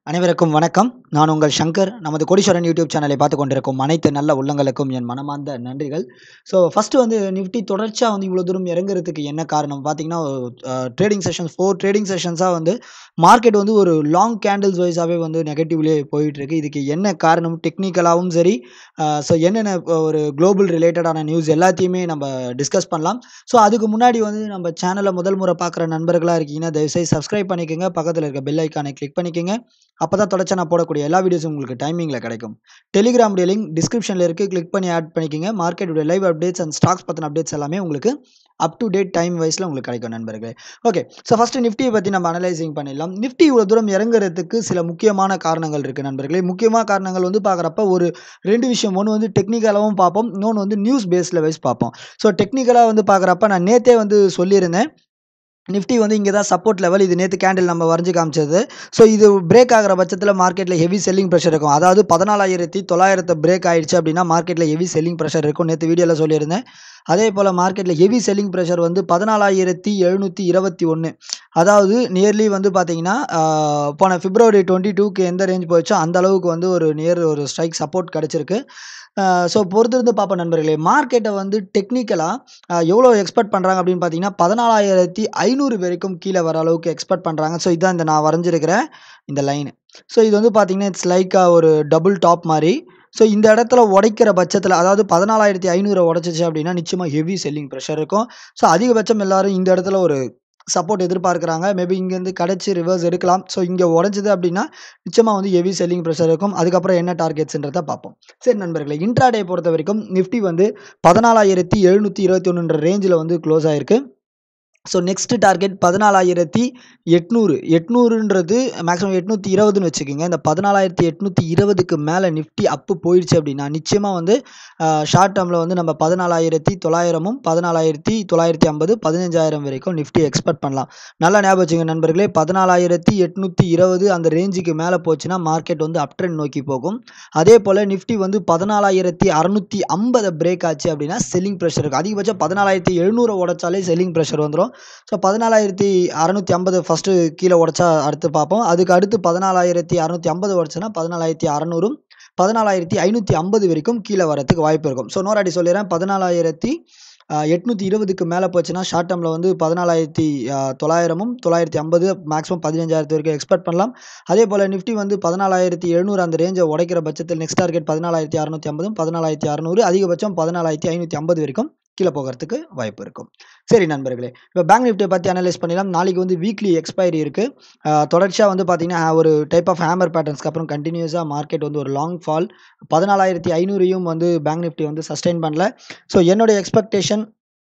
அனைவருக்கும் வணக்கம் நான் உங்கள் சங்கர் நமது கோடீஸ்வரன் யூடியூப் சேனலை பார்த்து கொண்டிருக்கும் அனைத்து நல்ல உள்ளங்களுக்கும் என் மனமார்ந்த நன்றிகள் ஸோ ஃபஸ்ட்டு வந்து நிஃப்டி தொடர்ச்சியாக வந்து இவ்வளோ தூரம் இறங்குறதுக்கு என்ன காரணம் பார்த்தீங்கன்னா ட்ரேடிங் செஷன்ஸ் ஃபோர் ட்ரேடிங் செஷன்ஸாக வந்து மார்க்கெட் வந்து ஒரு லாங் கேண்டில்ஸ் வைஸாகவே வந்து நெகட்டிவ்லேயே போயிட்டுருக்கு இதுக்கு என்ன காரணம் டெக்னிக்கலாகவும் சரி ஸோ என்னென்ன இப்போ ஒரு குளோபல் ரிலேட்டடான நியூஸ் எல்லாத்தையுமே நம்ம டிஸ்கஸ் பண்ணலாம் ஸோ அதுக்கு முன்னாடி வந்து நம்ம சேனலை முதல் முறை பார்க்குற நண்பர்களாக இருக்கீங்கன்னா தயவுசெய்து சப்ஸ்கிரைப் பண்ணிக்கோங்க பக்கத்தில் இருக்க பெல் ஐக்கானை கிளிக் பண்ணிக்கோங்க அப்போ தான் தொடர்ச்சி நான் போடக்கூடிய எல்லா வீடியோஸும் உங்களுக்கு டைமிங்கில் கிடைக்கும் டெலிகிராம் லிங்க் டிஸ்கிரிப்ஷனில் இருக்குது கிளிக் பண்ணி ஆட் பண்ணிக்கோங்க மார்க்கெட்டுடைய லைவ் அப்டேட்ஸ் அண்ட் ஸ்டாக்ஸ் பற்றின அப்டேட்ஸ் எல்லாமே உங்களுக்கு அப் டு டேட் டைம் வைஸில் உங்களுக்கு கிடைக்கும் நண்பர்களே ஓகே ஸோ ஃபஸ்ட்டு நிஃப்டியை பற்றி நம்ம அனலைசிங் பண்ணிடலாம் நிஃப்டி இவ்வளோ தூரம் இறங்குறதுக்கு சில முக்கியமான காரணங்கள் இருக்குது நண்பர்களே முக்கியமான காரணங்கள் வந்து பார்க்குறப்ப ஒரு ரெண்டு விஷயம் ஒன்று வந்து டெக்னிக்கலாகவும் பார்ப்போம் இன்னொன்று வந்து நியூஸ் பேஸில் வைஸ் பார்ப்போம் ஸோ டெக்னிக்கலாக வந்து பார்க்குறப்ப நான் நேற்றே வந்து சொல்லியிருந்தேன் நிஃப்டி வந்து இங்கே தான் சப்போர்ட் லெவல் இது நேற்று கேண்டில் நம்ம வரைஞ்சி காமிச்சது ஸோ இது பிரேக் ஆகிற பட்சத்தில் மார்க்கெட்டில் ஹெவி செல்லிங் ப்ரெஷர் இருக்கும் அதாவது பதினாலாயிரத்தி தொள்ளாயிரத்து பிரேக் ஆயிடுச்சு அப்படின்னா மார்க்கெட்டில் ஹெவி செல்லிங் ப்ரெஷர் இருக்கும் நேற்று வீடியோவில் சொல்லியிருந்தேன் அதே போல் மார்க்கெட்டில் ஹெவி செல்லிங் ப்ரெஷர் வந்து பதினாலாயிரத்தி எழுநூற்றி இருபத்தி ஒன்று அதாவது நியர்லி வந்து பார்த்தீங்கன்னா போன பிப்ரவரி டுவெண்ட்டி டூக்கு எந்த ரேஞ்ச் போச்சோ அந்த அளவுக்கு வந்து ஒரு நியர் ஒரு ஸ்ட்ரைக் சப்போர்ட் கிடச்சிருக்கு ஸோ பொறுத்திருந்து பார்ப்போம் நண்பர்களே மார்க்கெட்டை வந்து டெக்னிக்கலாக எவ்வளோ எக்ஸ்பெக்ட் பண்ணுறாங்க அப்படின்னு பார்த்தீங்கன்னா பதினாலாயிரத்தி ஐநூறு வரைக்கும் கீழே வர அளவுக்கு எக்ஸ்பெக்ட் பண்ணுறாங்க ஸோ இதுதான் இந்த நான் வரைஞ்சிருக்கிற இந்த லைன் ஸோ இது வந்து பார்த்தீங்கன்னா இட்ஸ் லைக்காக ஒரு டபுள் டாப் மாதிரி ஸோ இந்த இடத்துல உடைக்கிற பட்சத்தில் அதாவது பதினாலாயிரத்தி ஐநூறு உடச்சிச்சு அப்படின்னா நிச்சயமாக ஹெவி செல்லிங் ப்ரெஷர் இருக்கும் ஸோ அதிகபட்சம் எல்லாரும் இந்த இடத்துல ஒரு சப்போர்ட் எதிர்பார்க்குறாங்க மேபி இங்கேருந்து கிடச்சி ரிவர்ஸ் எடுக்கலாம் ஸோ இங்கே உடஞ்சிது அப்படின்னா நிச்சயமாக வந்து ஹெவி செல்லிங் ப்ரெஷர் இருக்கும் அதுக்கப்புறம் என்ன டார்கெட்ஸ்ன்றதை பார்ப்போம் சரி நண்பர்களே இன்ட்ராடே பொறுத்த வரைக்கும் நிஃப்டி வந்து பதினாலாயிரத்தி எழுநூற்றி இருபத்தி ஒன்றுன்ற ரேஞ்சில் வந்து க்ளோஸ் ஆயிருக்கு ஸோ நெக்ஸ்ட் டார்கெட் பதினாலாயிரத்தி எட்நூறு எட்நூறுன்றது மேக்ஸிமம் எட்நூற்றி இருபதுன்னு வச்சுக்கோங்க இந்த பதினாலாயிரத்தி எட்நூற்றி இருபதுக்கு மேலே நிஃப்டி அப்பு போயிடுச்சு அப்படின்னா நிச்சயமாக வந்து ஷார்ட் டேர்மில் வந்து நம்ம பதினாலாயிரத்தி தொள்ளாயிரமும் பதினாலாயிரத்தி தொள்ளாயிரத்தி ஐம்பது பதினஞ்சாயிரம் வரைக்கும் நிஃப்டி எக்ஸ்பெக்ட் பண்ணலாம் நல்லா ஞாபகம் வச்சுங்க நண்பர்களே பதினாலாயிரத்தி எட்நூற்றி இருபது அந்த ரேஞ்சுக்கு மேலே போச்சுன்னா மார்க்கெட் வந்து அப் ட்ரெண்ட் நோக்கி போகும் அதே போல் நிஃப்டி வந்து பதினாலாயிரத்தி அறநூற்றி ஐம்பதை பிரேக் ஆச்சு அப்படின்னா செல்லிங் ப்ரெஷர் இருக்குது அதிகபட்சம் பதினாலாயிரத்தி எழுநூறு உடச்சாலே செல்லிங் ப்ரெஷர் வந்துடும் ஸோ பதினாலாயிரத்தி அறநூற்றி ஐம்பது ஃபஸ்ட்டு கீழே உடச்சா அடுத்து பார்ப்போம் அதுக்கு அடுத்து பதினாலாயிரத்தி அறநூற்றி ஐம்பது உடச்சுன்னா பதினாலாயிரத்தி அறநூறும் பதினாலாயிரத்தி ஐநூற்றி ஐம்பது வரைக்கும் கீழே வரத்துக்கு வாய்ப்பு இருக்கும் ஸோ நோராடி சொல்லிடுறேன் பதினாலாயிரத்தி எட்நூற்றி இருபதுக்கு மேலே போச்சுன்னா ஷார்ட் டேர்மில் வந்து பதினாலாயிரத்தி தொள்ளாயிரமும் தொள்ளாயிரத்தி ஐம்பது மேக்ஸிமம் பதினஞ்சாயிரத்து வரைக்கும் எக்ஸ்பெக்ட் பண்ணலாம் அதே போல் நிஃப்டி வந்து பதினாலாயிரத்தி எழுநூறு அந்த ரேஞ்சை உடைக்கிற பட்சத்தில் நெக்ஸ்ட் டார்கெட் பதினாலாயிரத்தி அறநூற்றி ஐம்பதும் பதினாலாயிரத்தி அறநூறு அதிகபட்சம் பதினாலாயிரத்தி ஐநூற்றி ஐம்பது வரைக்கும் கீழே போகிறதுக்கு வாய்ப்பு இருக்கும் சரி நண்பர்களே இப்போ பேங்க் நிஃப்டியை பற்றி அனலைஸ் பண்ணிடலாம் நாளைக்கு வந்து வீக்லி எக்ஸ்பைரி இருக்குது தொடர்ச்சியாக வந்து பார்த்திங்கன்னா ஒரு டைப் ஆஃப் ஹேமர் பேட்டர்ன்ஸ்க்கு அப்புறம் கண்டினியூஸாக மார்க்கெட் வந்து ஒரு லாங் ஃபால் பதினாலாயிரத்தி ஐநூறையும் வந்து பேங்க் நிஃப்டி வந்து சஸ்டெயின் பண்ணல ஸோ என்னுடைய எக்ஸ்பெக்டேஷன்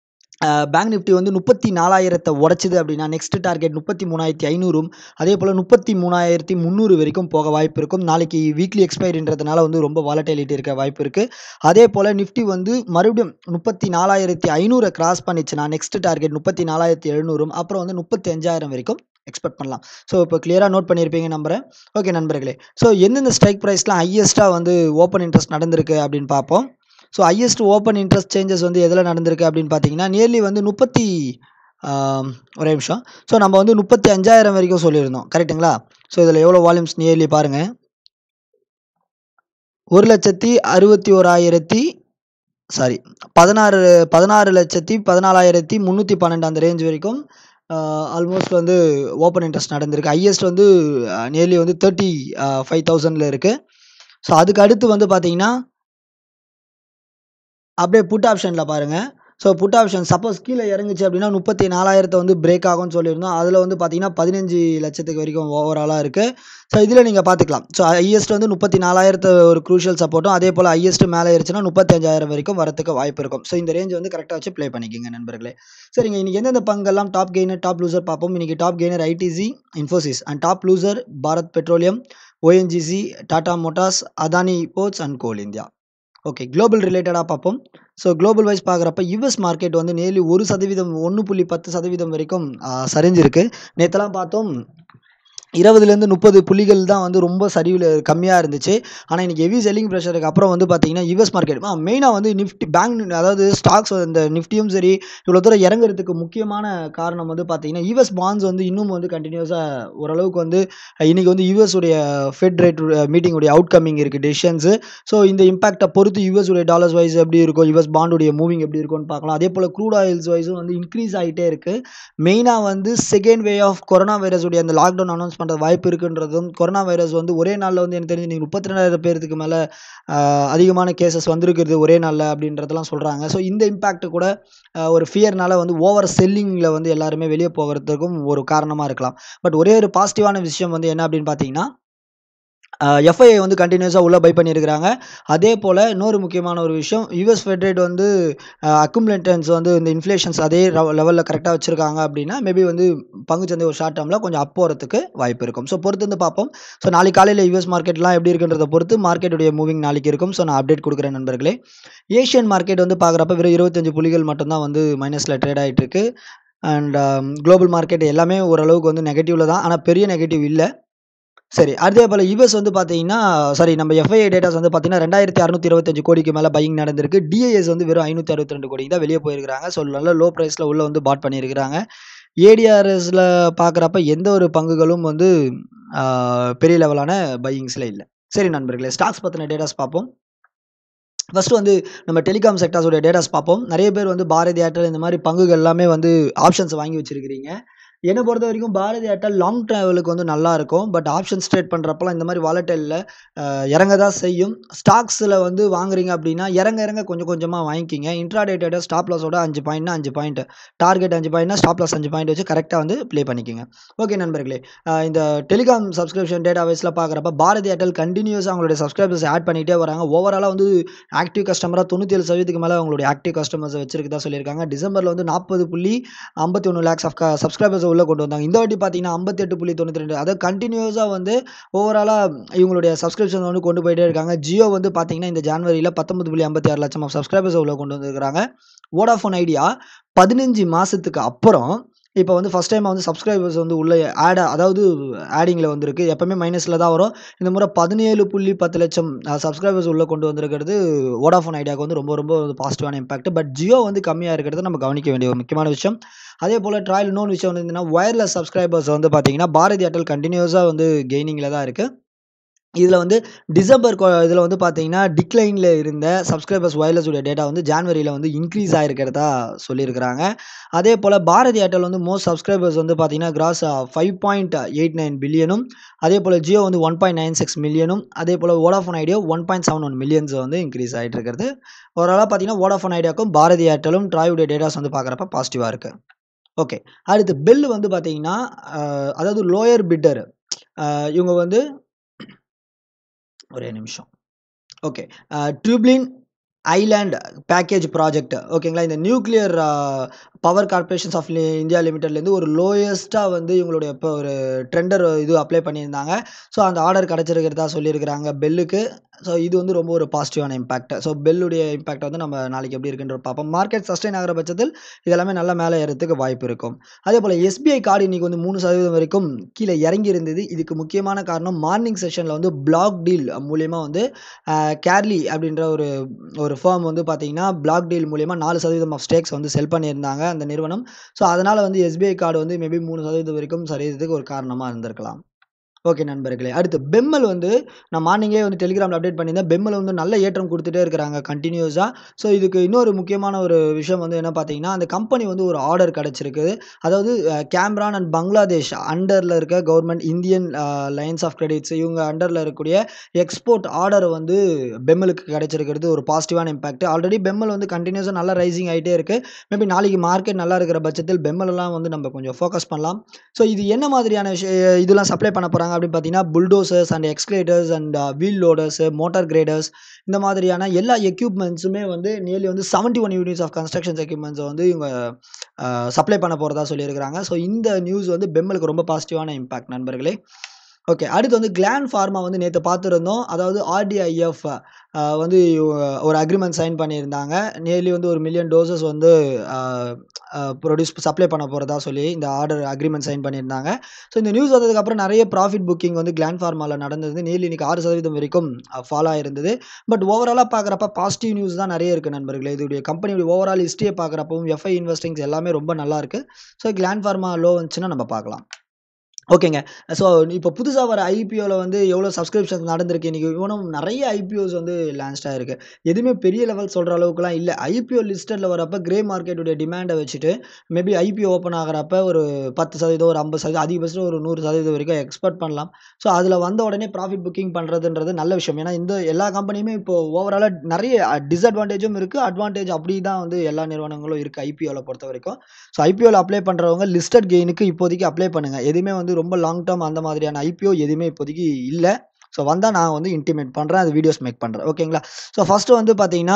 பேங்க் நிஃப்டி வந்து முப்பத்தி நாலாயிரத்தை உடச்சிது அப்படின்னா நெக்ஸ்ட் டார்கெட் முப்பத்தி மூணாயிரத்தி ஐநூறும் அதே போல் முப்பத்தி மூணாயிரத்தி முந்நூறு வரைக்கும் போக வாய்ப்பு இருக்கும் நாளைக்கு வீக்லி எக்ஸ்பைரின்றதுனால வந்து ரொம்ப வாலட்டிலிட்டி இருக்க வாய்ப்பு இருக்குது அதே போல் நிஃப்டி வந்து மறுபடியும் முப்பத்தி நாலாயிரத்தி ஐநூறை கிராஸ் பண்ணிச்சுன்னா நெக்ஸ்ட் டார்கெட் முப்பத்தி நாலாயிரத்தி எழுநூறும் அப்புறம் வந்து முப்பத்தி அஞ்சாயிரம் வரைக்கும் எக்ஸ்பெக்ட் பண்ணலாம் ஸோ இப்போ கிளியராக நோட் பண்ணியிருப்பீங்க நம்புறேன் ஓகே நண்பர்களே ஸோ எந்தெந்த ஸ்ட்ரைக் ப்ரைஸ்லாம் ஹையஸ்ட்டாக வந்து ஓப்பன் இன்ட்ரெஸ்ட் நடந்திருக்கு அப்படின்னு பார்ப்போம் so highest open interest changes வந்து எதில் நடந்திருக்கு அப்படின்னு பார்த்தீங்கன்னா நியர்லி வந்து முப்பத்தி ஒரே நிமிஷம் ஸோ நம்ம வந்து முப்பத்தி அஞ்சாயிரம் வரைக்கும் சொல்லியிருந்தோம் கரெக்டுங்களா ஸோ இதில் எவ்வளோ வால்யூம்ஸ் நியர்லி பாருங்கள் ஒரு லட்சத்தி அறுபத்தி ஓராயிரத்தி சாரி பதினாறு பதினாறு லட்சத்தி பதினாலாயிரத்தி முந்நூற்றி பன்னெண்டு அந்த ரேஞ்ச் வரைக்கும் ஆல்மோஸ்ட் வந்து ஓப்பன் இன்ட்ரெஸ்ட் நடந்திருக்கு ஹையஸ்ட் வந்து நியர்லி வந்து தேர்ட்டி ஃபைவ் தௌசண்டில் இருக்குது ஸோ அதுக்கு அடுத்து வந்து பார்த்தீங்கன்னா அப்படியே புட் ஆப்ஷனில் பாருங்கள் ஸோ புட் ஆப்ஷன் சப்போஸ் கீழே இறங்குச்சு அப்படின்னா முப்பத்தி நாலாயிரத்தை வந்து பிரேக் ஆகும்னு சொல்லியிருந்தோம் அதில் வந்து பார்த்தீங்கன்னா பதினஞ்சு லட்சத்துக்கு வரைக்கும் ஓவராலாக இருக்குது ஸோ இதில் நீங்கள் பார்த்துக்கலாம் ஸோ ஹையஸ்ட் வந்து முப்பத்தி நாலாயிரத்து ஒரு க்ரூஷியல் சப்போர்ட்டும் அதே போல் ஹையஸ்ட் மேலே இருந்துச்சுன்னா முப்பத்தஞ்சாயிரம் வரைக்கும் வரத்துக்கு வாய்ப்பு இருக்கும் ஸோ இந்த ரேஞ்ச் வந்து கரெக்டாக வச்சு ப்ளே பண்ணிக்கோங்க நண்பர்களே சரிங்க இன்றைக்கி எந்தெந்த பங்கெல்லாம் டாப் கெய்னர் டாப் லூசர் பார்ப்போம் இன்றைக்கி top gainer ITC Infosys and top loser Bharat Petroleum ONGC Tata motors Adani ports and coal India okay global ரிலேட்டடாக பார்ப்போம் ஸோ குளோபல் வைஸ் பார்க்குறப்ப யூஎஸ் மார்க்கெட் வந்து நேர்லி ஒரு சதவீதம் ஒன்று புள்ளி பத்து சதவீதம் வரைக்கும் சரிஞ்சிருக்கு நேற்றுலாம் பார்த்தோம் இருபதுலேருந்து முப்பது புள்ளிகள் தான் வந்து ரொம்ப சரிவில் கம்மியாக இருந்துச்சு ஆனால் இன்றைக்கி ஹெவி செல்லிங் ப்ரெஷருக்கு அப்புறம் வந்து பார்த்தீங்கன்னா யூஎஸ் மார்க்கெட் மெயினாக வந்து நிஃப்டி பேங்க் அதாவது ஸ்டாக்ஸ் இந்த நிஃப்டியும் சரி இவ்வளோ தூரம் இறங்குறதுக்கு முக்கியமான காரணம் வந்து பார்த்தீங்கன்னா யூஎஸ் பாண்ட்ஸ் வந்து இன்னும் வந்து கண்டினியூஸாக ஓரளவுக்கு வந்து இன்றைக்கி வந்து யூஎஸ் உடைய ஃபெட் ரேட் மீட்டிங் உடைய அவுட்கமிங் இருக்குது டெசிஷன்ஸு ஸோ இந்த இம்பாக்டை பொறுத்து யூஎஸ் உடைய டாலர்ஸ் வைஸ் எப்படி இருக்கும் யூஎஸ் பாண்டுடைய மூவிங் எப்படி இருக்கும்னு பார்க்கலாம் அதே போல் க்ரூட் ஆயில்ஸ் வைஸும் வந்து இன்க்ரீஸ் ஆகிட்டே இருக்குது மெயினாக வந்து second wave of corona virus உடைய அந்த லாக்டவுன் அனௌன்ஸ் பண்ணுற வாய்ப்பு இருக்குன்றதும் கொரோனா வைரஸ் வந்து ஒரே நாளில் வந்து எனக்கு தெரிஞ்சு நீங்கள் முப்பத்தி ரெண்டாயிரம் பேருக்கு மேலே அதிகமான கேசஸ் வந்திருக்கிறது ஒரே நாளில் அப்படின்றதெல்லாம் சொல்கிறாங்க ஸோ இந்த இம்பேக்ட் கூட ஆஹ் ஒரு ஃபியர்னால வந்து ஓவர் செல்லிங்கில் வந்து எல்லாருமே வெளியே போகிறதுக்கும் ஒரு காரணமாக இருக்கலாம் பட் ஒரே ஒரு பாசிட்டிவான விஷயம் வந்து என்ன அப்படின்னு பார்த்தீங்கன்னா எஃப்ஐஐ வந்து கண்டினியூஸாக உள்ளே பை பண்ணியிருக்கிறாங்க அதே போல் இன்னொரு முக்கியமான ஒரு விஷயம் யூஎஸ் ஃபெட்ரேட் வந்து அக்குமுலேட்டன்ஸ் வந்து இந்த இன்ஃப்ளேஷன்ஸ் அதே லெவலில் கரெக்டாக வச்சுருக்காங்க அப்படின்னா மேபி வந்து பங்குச்சந்தை ஒரு ஷார்ட் டேர்மில் கொஞ்சம் அப் போகிறதுக்கு வாய்ப்பு இருக்கும் ஸோ பொறுத்து வந்து பார்ப்போம் ஸோ நாளைக்கு காலையில் யூஎஸ் மார்க்கெட்லாம் எப்படி இருக்குன்றத பொறுத்து மார்க்கெட்டுடைய மூவிங் நாளைக்கு இருக்கும் ஸோ நான் அப்டேட் கொடுக்குறேன் நண்பர்களே ஏஷியன் மார்க்கெட் வந்து பார்க்குறப்ப வெறும் இருபத்தஞ்சு புள்ளிகள் மட்டும்தான் வந்து மைனஸில் ட்ரேட் ஆகிட்டு இருக்கு அண்ட் குளோபல் மார்க்கெட் எல்லாமே ஓரளவுக்கு வந்து நெகட்டிவில் தான் ஆனால் பெரிய நெகட்டிவ் இல்லை சரி அதே போல் யூஎஸ் வந்து பார்த்தீங்கன்னா சாரி நம்ம எஃப்ஐஐ டேட்டாஸ் வந்து பார்த்தீங்கன்னா ரெண்டாயிரத்தி அறுநூத்தி இருபத்தஞ்சு கோடிக்கு மேலே பையிங் நடந்திருக்கு டிஐஎஸ் வந்து வெறும் ஐநூற்றி அறுபத்தி ரெண்டு கோடிக்கு தான் வெளியே போயிருக்காங்க ஸோ நல்ல லோ ப்ரைஸில் உள்ள வந்து பாட் பண்ணியிருக்கிறாங்க ஏடிஆர்எஸில் பார்க்குறப்ப எந்த ஒரு பங்குகளும் வந்து ஆஹ், பெரிய லெவலான பையிங்ஸில் இல்லை சரி நண்பர்களே ஸ்டாக்ஸ் பற்றின டேட்டாஸ் பார்ப்போம் ஃபஸ்ட்டு வந்து நம்ம டெலிகாம் செக்டார்ஸோட டேட்டாஸ் பார்ப்போம் நிறைய பேர் வந்து பாரதி ஏர்டெல் இந்த மாதிரி பங்குகள் எல்லாமே வந்து ஆப்ஷன்ஸ் வாங்கி வச்சிருக்கிறீங்க என்னை பொறுத்த வரைக்கும் பாரதி ஏர்டெல் லாங் ட்ராவலுக்கு வந்து நல்லா இருக்கும் பட் ஆப்ஷன்ஸ் ட்ரேட் பண்ணுறப்பலாம் இந்த மாதிரி வாலட்டலில் இறங்க தான் செய்யும் ஸ்டாக்ஸில் வந்து வாங்குறீங்க அப்படின்னா இறங்க இறங்க கொஞ்சம் கொஞ்சமாக வாங்கிக்கிங்க இன்ட்ராடே டேட்டா ஸ்டாப் லாஸோட அஞ்சு பாயிண்ட்னா அஞ்சு பாயிண்ட் டார்கெட் அஞ்சு பாயிண்ட்னா ஸ்டாப் லாஸ் அஞ்சு பாயிண்ட் வச்சு கரெக்டாக வந்து ப்ளே பண்ணிக்கோங்க ஓகே நண்பர்களே அஹ் இந்த டெலிகாம் சப்ஸ்கிரிப்ஷன் டேட்டா வைஸில் பார்க்குறப்ப பாரதி ஏர்டெல் கண்டினியூஸாக அவங்களுடைய சப்ஸ்கிரைபர்ஸ் ஆட் பண்ணிகிட்டே வராங்க ஓவராலாக வந்து ஆக்டிவ் கஸ்டமராக தொண்ணூற்றி ஏழு சதவீதத்துக்கு மேலே அவங்களுடைய ஆக்டிவ் கஸ்டமர்ஸ் வச்சிருக்கதா சொல்லியிருக்காங்க டிசம்பரில் வந்து நாற்பது புள்ளி ஐம்பத்தி ஒன்று லேக்ஸ் ஆஃப் சப்ஸ்கிரைபர்ஸ் உள்ளே கொண்டு வந்தாங்க இந்த வாட்டி பார்த்தீங்கன்னா ஐம்பத்தெட்டு புள்ளி தொண்ணூற்றி ரெண்டு அதாவது கண்டினியூஸாக வந்து ஓவராலாக இவங்களுடைய சப்ஸ்கிரிப்ஷன் வந்து கொண்டு போயிட்டே இருக்காங்க ஜியோ வந்து பார்த்தீங்கன்னா இந்த ஜான்வரியில் பத்தொன்பது புள்ளி ஐம்பத்தி ஆறு லட்சம் சப்ஸ்கிரைபர்ஸ் உள்ள கொண்டு வந்திருக்காங்க வோடாஃபோன் ஐடியா பதினஞ்சு மாதத்துக்கு அப்புறம் இப்போ வந்து ஃபஸ்ட் டைம் வந்து சப்ஸ்கிரைபர்ஸ் வந்து உள்ள ஆட் அதாவது ஆடிங்கில் வந்திருக்கு எப்பவுமே மைனஸில் தான் வரும் இந்த முறை பதினேழு புள்ளி பத்து லட்சம் சப்ஸ்கிரைபர்ஸ் உள்ளே கொண்டு வந்திருக்கிறது வோடாஃபோன் ஐடியாவுக்கு வந்து ரொம்ப ரொம்ப பாசிட்டிவான இம்பாக்ட் பட் ஜியோ வந்து கம்மியாக இருக்கிறது நம்ம கவனிக்க வேண்டிய ஒரு முக்கியமான விஷயம் அதே போல் ட்ராயல் இன்னொன்று விஷயம் வந்து என்னன்னா ஒயர்லெஸ் சப்ஸ்கிரைபர்ஸ் வந்து பார்த்தீங்கன்னா பாரதி ஏர்டெல் கண்டினியூஸாக வந்து கெய்னிங்கில் தான் இருக்குது இதில் வந்து டிசம்பர் இதில் வந்து பார்த்தீங்கன்னா டிக்ளைனில் இருந்த சப்ஸ்கிரைபர்ஸ் ஒயர்லெஸ் உடைய டேட்டா வந்து ஜான்வரியில் வந்து இன்க்ரீஸ் ஆகிருக்கிறதா சொல்லியிருக்கிறாங்க அதே போல் பாரதி ஏர்டெல் வந்து மோஸ்ட் சப்ஸ்கிரைபர்ஸ் வந்து பார்த்தீங்கன்னா gross five point eight nine பில்லியனும் அதே போல் ஜியோ வந்து ஒன் பாயிண்ட் நைன் சிக்ஸ் மில்லியனும் அதே போல் Vodafone Idea one point seven one millions வந்து இன்க்ரீஸ் ஆகிட்டு இருக்கிறது ஓரளவு பார்த்தீங்கன்னா வோடாஃபோன் ஐடியாவுக்கும் பாரதி ஏர்டெலும் ட்ராயுடைய டேட்டாஸ் வந்து பார்க்குறப்ப பாசிட்டிவாக இருக்குது ஓகே அடுத்து பெல் வந்து பார்த்தீங்கன்னா அஹ், அதாவது லோயர் பிட்டர் இவங்க வந்து ஒரே நிமிஷம் ஓகே ட்ரிப்ளின் ஐலாண்ட் பேக்கேஜ் ப்ராஜெக்ட் ஓகேங்களா இந்த nuclear power corporations of India லிமிடெட்லேருந்து ஒரு லோயஸ்ட்டாக வந்து இவங்களுடைய இப்போ ஒரு ட்ரெண்டர் இது அப்ளை பண்ணியிருந்தாங்க ஸோ அந்த ஆர்டர் கிடச்சிருக்கிறதா சொல்லியிருக்கிறாங்க பெல்லுக்கு ஸோ இது வந்து ரொம்ப ஒரு பாசிட்டிவான இம்பாக்ட் ஸோ பெல்லுடைய இம்பாக்ட் வந்து நம்ம நாளைக்கு எப்படி இருக்குன்ற பார்ப்போம் மார்க்கெட் சஸ்டைன் ஆகிற பட்சத்தில் இதெல்லாமே நல்லா மேலே ஏறதுக்கு வாய்ப்பு இருக்கும் அதே போல் எஸ்பிஐ கார்டு இன்னைக்கு வந்து மூணு சதவீதம் வரைக்கும் கீழே இறங்கி இருந்தது இதுக்கு முக்கியமான காரணம் மார்னிங் செஷனில் வந்து பிளாக் டீல் மூலியமாக வந்து கேர்லி அப்படின்ற ஒரு ஒரு ஃபேம் வந்து பார்த்தீங்கன்னா பிளாக் டீல் மூலியமாக நாலு சதவீதம் ஆஃப் ஸ்டேக்ஸ் வந்து செல் பண்ணியிருந்தாங்க அந்த நிறுவனம் ஸோ அதனால் வந்து எஸ்பிஐ கார்டு வந்து மேபி மூணு சதவீதம் வரைக்கும் சரியறதுக்கு ஒரு காரணமாக இருந்திருக்கலாம் ஓகே நண்பர்களே அடுத்து பெம்மல் வந்து நான் மார்னிங்கே வந்து டெலிகிராமில் அப்டேட் பண்ணியிருந்தேன் பெம்மல் வந்து நல்ல ஏற்றம் கொடுத்துட்டே இருக்கிறாங்க கண்டினியூஸாக ஸோ இதுக்கு இன்னொரு முக்கியமான ஒரு விஷயம் வந்து என்ன பார்த்தீங்கன்னா அந்த கம்பெனி வந்து ஒரு ஆர்டர் கிடச்சிருக்குது அதாவது கேம்ரான் அண்ட் பங்களாதேஷ் அண்டரில் இருக்க government Indian lines of credits இவங்க அண்டரில் இருக்கக்கூடிய எக்ஸ்போர்ட் ஆர்டர் வந்து பெம்மலுக்கு கிடைச்சிருக்கிறது ஒரு பாசிட்டிவான இம்பாக்ட் ஆல்ரெடி பெம்மல் வந்து கண்டினியூஸாக நல்லா ரைசிங் ஆகிட்டே இருக்குது மேபி நாளைக்கு மார்க்கெட் நல்லா இருக்கிற பட்சத்தில் பெம்மலெல்லாம் வந்து நம்ம கொஞ்சம் ஃபோக்கஸ் பண்ணலாம் ஸோ இது என்ன மாதிரியான விஷய இதெல்லாம் சப்ளை பண்ண போகிறாங்க அப்படின்னு பார்த்தீங்கன்னா bulldozers and escalators and wheel loaders motor graders இந்த மாதிரியான எல்லா எக்யூப்மெண்ட்ஸுமே வந்து நியர்லி வந்து seventy one units of constructions எக்யூப்மெண்ட்ஸை வந்து இவங்க சப்ளை பண்ண போகிறதா சொல்லியிருக்கிறாங்க ஸோ இந்த நியூஸ் வந்து பெம்மலுக்கு ரொம்ப பாசிட்டிவான இம்பாக்ட் நண்பர்களே ஓகே அடுத்து வந்து கிளான் ஃபார்மா வந்து நேற்று பார்த்துருந்தோம் அதாவது ஆர்டிஐஎஃப் வந்து ஒரு அக்ரிமெண்ட் சைன் பண்ணியிருந்தாங்க நியர்லி வந்து ஒரு மில்லியன் டோசஸ் வந்து ப்ரொடியூஸ் சப்ளை பண்ண போகிறதா சொல்லி இந்த ஆர்டர் அக்ரிமெண்ட் சைன் பண்ணியிருந்தாங்க ஸோ இந்த நியூஸ் வந்ததுக்கப்புறம் நிறைய ப்ராஃபிட் புக்கிங் வந்து கிளான் ஃபார்மாவில் நடந்தது நியர்லி இன்னைக்கு ஆறு சதவீதம் வரைக்கும் ஃபாலோ ஆயிருந்தது பட் ஓவராலாக பார்க்குறப்ப பாசிட்டிவ் நியூஸ் தான் நிறைய இருக்குது நண்பர்களே இதோடைய கம்பெனியோட ஓவரால் ஹிஸ்ட்ரியை பார்க்குறப்பவும் எஃப்ஐ இன்வெஸ்டிங்ஸ் எல்லாமே ரொம்ப நல்லா இருக்குது ஸோ கிளான் ஃபார்மா லோ வந்துச்சுன்னா நம்ம பார்க்கலாம் ஓகேங்க ஸோ இப்போ புதுசாக வர ஐபிஓவில் வந்து எவ்வளோ சப்ஸ்கிரிப்ஷன்ஸ் நடந்திருக்கு இன்றைக்கி இவனும் நிறைய ஐபிஓஸ் வந்து லான்ச் ஆகிருக்கு எதுவுமே பெரிய லெவல் சொல்கிற அளவுக்குலாம் இல்லை ஐபிஓ லிஸ்டடில் வரப்போ கிரே மார்க்கெட்டுடைய டிமாண்டை வச்சுட்டு மேபி ஐபிஓ ஓப்பன் ஆகிறப்ப ஒரு பத்து சதவீதம் ஒரு ஐம்பது சதவீதம் அதிகபட்சம் ஒரு நூறு சதவீதம் வரைக்கும் எக்ஸ்பெக்ட் பண்ணலாம் ஸோ அதில் வந்த உடனே ப்ராஃபிட் புக்கிங் பண்ணுறதுன்றது நல்ல விஷயம் ஏன்னா இந்த எல்லா கம்பெனியுமே இப்போ ஓவராலாக நிறைய டிஸ்அட்வான்டேஜும் இருக்குது அட்வான்டேஜ் அப்படி தான் வந்து எல்லா நிறுவனங்களும் இருக்குது ஐபிஓவில் பொறுத்த வரைக்கும் ஸோ ஐபிஓவில் அப்ளை பண்ணுறவங்க லிஸ்டட் கெயினுக்கு இப்போதைக்கு அப்ளை பண்ணுங்கள் எதுவுமே வந்து ரொம்ப லாங் டேர்ம் அந்த மாதிரியான ஐபிஓ எதுவுமே இப்போதைக்கு இல்லை ஸோ வந்தால் நான் வந்து இன்டிமேட் பண்ணுறேன் அது வீடியோஸ் மேக் பண்ணுறேன் ஓகேங்களா ஸோ ஃபஸ்ட்டு வந்து பார்த்தீங்கன்னா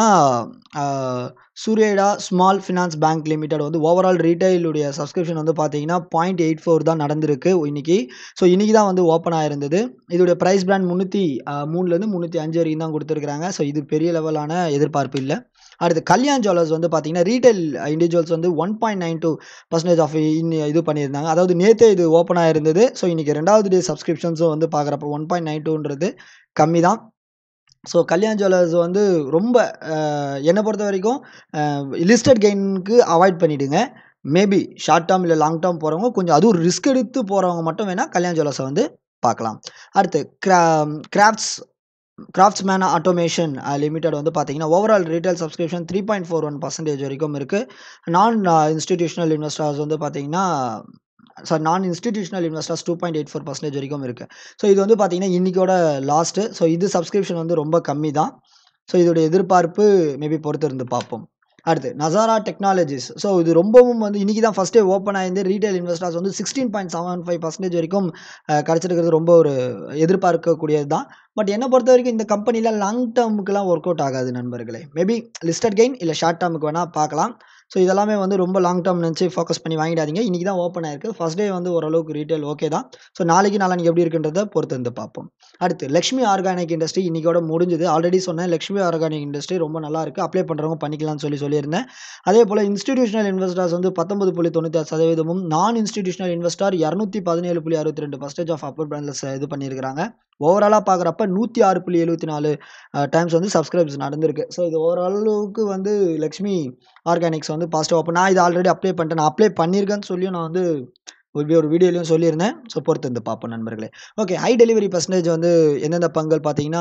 Suryoday small finance bank limited வந்து ஓவரால் ரீட்டைலுடைய சப்ஸ்கிரிப்ஷன் வந்து பார்த்தீங்கன்னா பாயிண்ட் எயிட் ஃபோர் தான் நடந்திருக்கு இன்னைக்கு ஸோ இன்னைக்கு தான் வந்து ஓப்பன் ஆயிருந்தது இதோடைய ப்ரைஸ் பிராண்ட் முந்நூற்றி மூணுலேருந்து முந்நூற்றி அஞ்சு வரைக்கும் தான் கொடுத்துருக்காங்க ஸோ இது பெரிய லெவலான எதிர்பார்ப்பு இல்லை அடுத்து கல்யாண் ஜுவல்லர்ஸ் வந்து பார்த்தீங்கன்னா ரீட்டைல் இண்டிவிஜுவல்ஸ் வந்து one point nine two percentage of இது பண்ணியிருந்தாங்க அதாவது நேற்றே இது ஓப்பன் ஆயிருந்தது ஸோ இன்றைக்கி ரெண்டாவது டே சப்ஸ்கிரிப்ஷன்ஸும் வந்து பார்க்குறப்ப ஒன் பாயிண்ட் நைன் டூன்றது கம்மி தான் ஸோ கல்யாண் ஜுவல்லர்ஸ் வந்து ரொம்ப என்னை பொறுத்த வரைக்கும் லிஸ்டட் கெயினுக்கு அவாய்ட் பண்ணிவிடுங்க மேபி ஷார்ட் டேர்ம் இல்லை லாங் டேர்ம் போகிறவங்க கொஞ்சம் அதுவும் ரிஸ்க் எடுத்து போகிறவங்க மட்டும் வேணால் கல்யாண் ஜுவல்லர்ஸை வந்து பார்க்கலாம் அடுத்து கிரா கிராஃப்ட்ஸ் கிராஃப்ட்ஸ்மேன் ஆட்டோமேஷன் லிமிடெட் வந்து பார்த்தீங்கன்னா overall retail subscription three point four one percentage வரைக்கும் இருக்குது நான் இன்ஸ்டிடியூஷனல் இன்வெஸ்டர்ஸ் வந்து பார்த்தீங்கன்னா sir non institutional investors two point eight four percentage வரைக்கும் இருக்குது ஸோ இது வந்து பார்த்தீங்கன்னா இன்றைக்கோட லாஸ்ட்டு ஸோ இது சப்ஸ்கிரிப்ஷன் வந்து ரொம்ப கம்மி தான் ஸோ இதோடைய எதிர்பார்ப்பு மேபி பொறுத்து இருந்து பார்ப்போம் அடுத்து நசாரா டெக்னாலஜிஸ் ஸோ இது ரொம்பவும் வந்து இன்றைக்கி தான் ஃபஸ்ட்டே ஓப்பன் ஆயிருந்து ரீட்டைல் இன்வெஸ்டர்ஸ் வந்து sixteen point seven five percentage வரைக்கும் கிடச்சிருக்கிறது ரொம்ப ஒரு எதிர்பார்க்கக்கூடியது தான் பட் என்னை பொறுத்த வரைக்கும் இந்த கம்பெனியில் லாங் டேர்முக்குலாம் ஒர்க் அவுட் ஆகாது நண்பர்களே மேபி லிஸ்டட் கெயின் இல்லை ஷார்ட் டேர்முக்கு வேணால் பார்க்கலாம் ஸோ இதெல்லாமே வந்து ரொம்ப லாங் டேர்ம் நினச்சி ஃபோக்கஸ் பண்ணி வாங்கிடாதீங்க இன்றைக்கி தான் ஓப்பன் ஆயிருக்கு ஃபஸ்ட் டே வந்து ஓரளவுக்கு ரீட்டைல் ஓகே தான் ஸோ நாளைக்கு நாளைக்கு எப்படி இருக்குன்றத பொறுத்து வந்து பார்ப்போம் அடுத்து லக்ஷ்மி ஆர்கானிக் இண்டஸ்ட்ரி இன்றைக்கோட முடிஞ்சது ஆல்ரெடி சொன்னேன் லக்ஷ்மி ஆர்கானிக் இண்டஸ்ட்ரி ரொம்ப நல்லா இருக்குது அப்ளை பண்ணுறவங்க பண்ணிக்கலாம்னு சொல்லி சொல்லியிருந்தேன் அதே போல் இன்ஸ்டிடியூஷனல் இன்வெஸ்டர்ஸ் வந்து பத்தொன்பது புள்ளி தொண்ணூற்றி ஆறு சதவீதமும் நான் இன்ஸ்டிடியூஷனல் இன்வெஸ்டர் இரநூத்தி பதினேழு புள்ளி அறுபத்தி ரெண்டு பர்சன்டேஜ் ஆஃப் அப்பர் பிராண்டில் இது பண்ணியிருக்காங்க ஓவராலாக பார்க்குறப்ப நூற்றி ஆறு புள்ளி எழுபத்தி நாலு டைம்ஸ் வந்து சப்ஸ்கிரைப்ஸ் நடந்திருக்கு ஸோ இது ஓரளவுக்கு வந்து லக்ஷ்மி ஆர்கானிக்ஸ் வந்து பாசிட்டிவ் அப்போ நான் இது ஆல்ரெடி அப்ளை பண்ணிட்டேன் நான் அப்ளை பண்ணியிருக்கேன்னு சொல்லியும் நான் வந்து ஒரு ஒரு வீடியோலையும் சொல்லியிருந்தேன் ஸோ பொறுத்து வந்து பார்ப்போம் நண்பர்களே ஓகே ஹை டெலிவரி பர்சன்டேஜ் வந்து எந்தெந்த பங்குகள் பார்த்தீங்கன்னா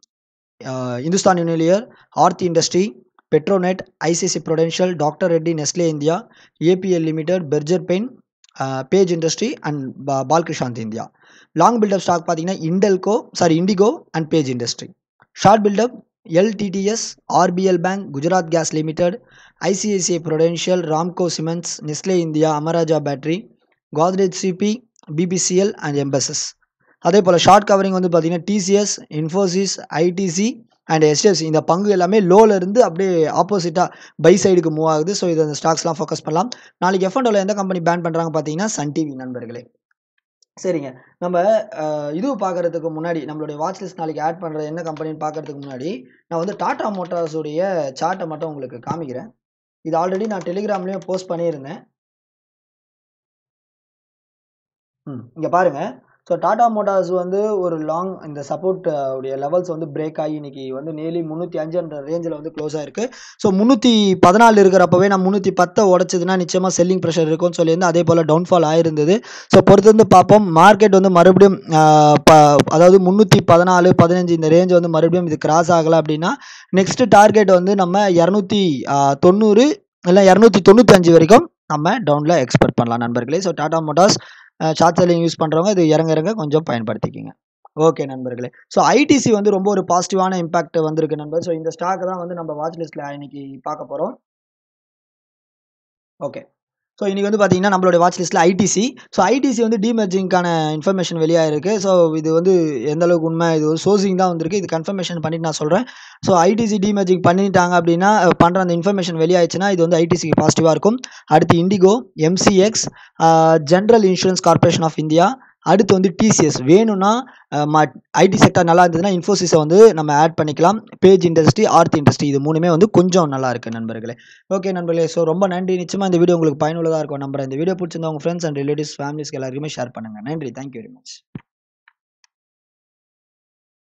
Hindustan Unilever Aarti industry Petronet ICC prudential doctor Reddy Nestle India APL limited Berger paint Page industry and Balkrishna India long buildup stock பார்த்தீங்கன்னா Hindalco sorry Indigo and Page industry short buildup LTTS RBL bank Gujarat gas limited ICICI prudential Ramco cements Nestle India Amaraja battery Godrej CP BPCL and MPSS அதே போல் short covering வந்து பார்த்தீங்கன்னா TCS Infosys ITC and HDFC இந்த பங்கு எல்லாமே லோல இருந்து அப்படியே ஆப்போசிட்டாக பை சைடுக்கு மூவ் ஆகுது ஸோ இது அந்த ஸ்டாக்ஸ்லாம் ஃபோக்கஸ் பண்ணலாம் நாளைக்கு எஃப் அண்ட் எந்த கம்பெனி பேன் பண்ணுறாங்க பார்த்தீங்கன்னா சன் டிவி நண்பர்களே சரிங்க நம்ம இது பார்க்குறதுக்கு முன்னாடி நம்மளுடைய வாட்ச் லிஸ்ட் நாளைக்கு ஆட் பண்ணுற என்ன கம்பெனின்னு பார்க்குறதுக்கு முன்னாடி நான் வந்து டாடா மோட்டார்ஸுடைய சார்ட்டை மட்டும் உங்களுக்கு காமிக்கிறேன் இது ஆல்ரெடி நான் டெலிகிராம்லேயும் போஸ்ட் பண்ணியிருந்தேன் ம் இங்கே பாருங்கள் ஸோ டாடா மோட்டார்ஸ் வந்து ஒரு லாங் இந்த சப்போர்ட் உடைய லெவல்ஸ் வந்து பிரேக் ஆகி இன்னைக்கு வந்து நேர்லி முந்நூற்றி அஞ்சுன்ற ரேஞ்சில் வந்து க்ளோஸ் ஆயிருக்கு ஸோ முந்நூற்றி பதினாலு இருக்கிறப்பவே நான் முந்நூற்றி பத்தை உடச்சதுன்னா நிச்சயமாக செல்லிங் ப்ரெஷர் இருக்கும்னு சொல்லியிருந்து அதே போல் டவுன்ஃபால் ஆயிருந்தது ஸோ பொறுத்து வந்து பார்ப்போம் மார்க்கெட் வந்து மறுபடியும் ப அதாவது முந்நூற்றி பதினாலு பதினஞ்சு இந்த ரேஞ்ச் வந்து மறுபடியும் இது கிராஸ் ஆகலை அப்படின்னா நெக்ஸ்ட் டார்கெட் வந்து நம்ம இரநூத்தி தொண்ணூறு இல்லை இரநூத்தி தொண்ணூத்தஞ்சு வரைக்கும் நம்ம டவுனில் எக்ஸ்பெக்ட் பண்ணலாம் நண்பர்களே so Tata motors short selling use பண்ணுறவங்க இது இறங்க இறங்க கொஞ்சம் பயன்படுத்திக்கிங்க ஓகே நண்பர்களே ஸோ ஐடிசி வந்து ரொம்ப ஒரு பாசிட்டிவான இம்பாக்ட் வந்திருக்கு நண்பர் ஸோ இந்த ஸ்டாக் தான் வந்து நம்ம வாட்ச் லிஸ்ட்டில் இன்னைக்கு பார்க்க போகிறோம் ஓகே ஸோ இன்றைக்கி வந்து பார்த்தீங்கன்னா நம்மளோட வாட்ச் லிஸ்ட்டில் ஐடிசி ஸோ ஐடிசி வந்து டிமெர்ஜிங்கான இன்ஃபர்மேஷன் வெளியாக இருக்குது ஸோ இது வந்து எந்த அளவுக்கு உண்மை இது ஒரு சோர்சிங் தான் வந்திருக்கு இது கன்ஃபர்மேஷன் பண்ணிட்டு நான் சொல்கிறேன் ஸோ ஐடிசி டிமெர்ஜிங் பண்ணிட்டாங்க அப்படின்னா பண்ணுற அந்த இன்ஃபர்மேஷன் வெளியாயிடுச்சுன்னா இது வந்து ஐடிசிக்கு பாசிட்டிவாக இருக்கும் அடுத்து Indigo MCX general insurance corporation of India அடுத்து வந்து டிசிஎஸ் வேணும்னா ஐடி செக்டர் நல்லா இருந்ததுன்னா இன்ஃபோசிஸை வந்து நம்ம ஆட் பண்ணிக்கலாம் பேஜ் இண்டஸ்ட்ரி ஆர்த் இண்டஸ்ட்ரி இது மூணுமே வந்து கொஞ்சம் நல்லா இருக்குது நண்பர்களே ஓகே நண்பர்களே ஸோ ரொம்ப நன்றி நிச்சயமாக இந்த வீடியோ உங்களுக்கு பயனுள்ளதாக இருக்கும் நம்புறேன் இந்த வீடியோ பிடிச்சிருந்தா உங்கள் ஃப்ரெண்ட்ஸ் அண்ட் ரிலேட்டிவ்ஸ் ஃபேமிலிஸ்க்கு எல்லாருக்குமே ஷேர் பண்ணுங்கள் நன்றி தேங்க்யூ வெரி மச்